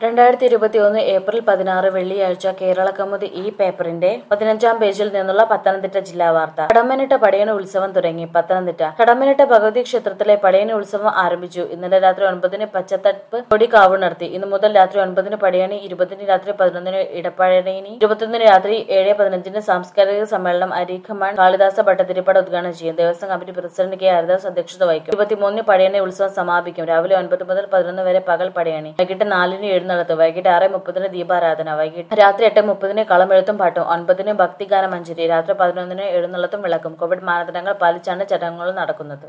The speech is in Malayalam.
രണ്ടായിരത്തി ഇരുപത്തിയൊന്ന് ഏപ്രിൽ പതിനാറ് വെള്ളിയാഴ്ച കേരള കൗമുദി ഈ പേപ്പറിന്റെ പതിനഞ്ചാം പേജിൽ നിന്നുള്ള പത്തനംതിട്ട ജില്ലാ വാർത്ത കടമ്മനിട്ട പടയണി ഉത്സവം തുടങ്ങി പത്തനംതിട്ട കടമ്മനിട്ട ഭഗവതി ക്ഷേത്രത്തിലെ പടയണി ഉത്സവം ആരംഭിച്ചു ഇന്നലെ രാത്രി ഒൻപതിന് പച്ചത്തടുപ്പ് കൊടിക്കാവ് നടത്തി ഇന്നു മുതൽ രാത്രി ഒൻപതിന് പടയണി ഇരുപതിന് രാത്രി പതിനൊന്നിന് ഇടപ്പഴനി ഇരുപത്തൊന്നിന് രാത്രി ഏഴ് പതിനഞ്ചിന് സാംസ്കാരിക സമ്മേളനം അരീഖമാൻ കാളിദാസ ഭട്ടതിരിപ്പട ഉദ്ഘാടനം ചെയ്യും Devaswom committee president K Haridas അധ്യക്ഷത വഹിക്കും ഇരുപത്തിമൂന്നിന് പടയണി ഉത്സവം സമാപിക്കും രാവിലെ ഒൻപത് മുതൽ പതിനൊന്ന് വരെ പകൽ പടയണി വൈകിട്ട് നാലിന് എഴുന്നള്ളത്ത് വൈകിട്ട് ആറ് മുപ്പതിന് ദീപാരാധന വൈകിട്ട് രാത്രി എട്ട് മുപ്പതിന് കളമെഴുത്തും പാട്ടും ഒൻപതിന് ഭക്തിഗാന മഞ്ജരി രാത്രി പതിനൊന്നിന് എഴുന്നള്ളത്തും വിളക്കും കോവിഡ് മാനദണ്ഡങ്ങൾ പാലിച്ചാണ് ചടങ്ങുകൾ നടക്കുന്നത്